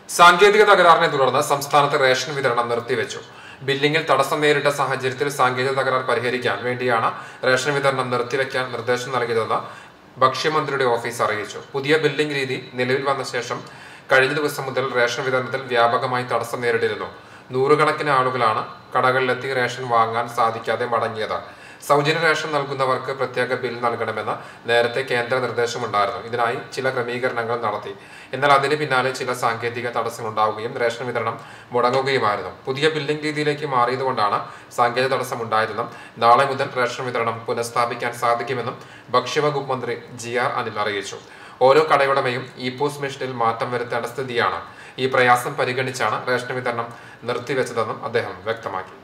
സാങ്കേതിക തകരാറിനെ തുടർന്ന് സംസ്ഥാനത്ത് റേഷൻ വിതരണം നിർത്തിവെച്ചു ബില്ലിംഗിൽ തടസ്സം നേരിട്ട സാഹചര്യത്തിൽ സാങ്കേതിക തകരാർ പരിഹരിക്കാൻ വേണ്ടിയാണ് റേഷൻ വിതരണം നിർത്തിവെക്കാൻ നിർദ്ദേശം നൽകിയതെന്ന് ഭക്ഷ്യമന്ത്രിയുടെ ഓഫീസ് അറിയിച്ചു പുതിയ ബില്ലിംഗ് രീതി നിലവിൽ വന്ന ശേഷം കഴിഞ്ഞ ദിവസം മുതൽ റേഷൻ വിതരണത്തിൽ വ്യാപകമായി തടസ്സം നേരിട്ടിരുന്നു നൂറുകണക്കിന് ആളുകളാണ് കടകളിലെത്തി റേഷൻ വാങ്ങാൻ സാധിക്കാതെ മടങ്ങിയത് സൗജന്യ റേഷൻ നൽകുന്നവർക്ക് പ്രത്യേക ബിൽ നൽകണമെന്ന് നേരത്തെ കേന്ദ്ര നിർദ്ദേശമുണ്ടായിരുന്നു ഇതിനായി ചില ക്രമീകരണങ്ങൾ നടത്തി എന്നാൽ അതിന് പിന്നാലെ ചില സാങ്കേതിക തടസ്സങ്ങൾ ഉണ്ടാവുകയും റേഷൻ വിതരണം മുടങ്ങുകയുമായിരുന്നു പുതിയ ബില്ലിംഗ് രീതിയിലേക്ക് മാറിയതുകൊണ്ടാണ് സാങ്കേതിക തടസ്സം ഉണ്ടായതെന്നും നാളെ മുതൽ റേഷൻ വിതരണം പുനഃസ്ഥാപിക്കാൻ സാധിക്കുമെന്നും ഭക്ഷ്യവകുപ്പ് മന്ത്രി ജി ആർ അനിൽ അറിയിച്ചു ഓരോ കടയുടമയും ഇ പോസ്റ്റ് മെഷീനിൽ മാറ്റം വരുത്തേണ്ട സ്ഥിതിയാണ് ഈ പ്രയാസം പരിഗണിച്ചാണ് റേഷൻ വിതരണം നിർത്തിവെച്ചതെന്നും അദ്ദേഹം വ്യക്തമാക്കി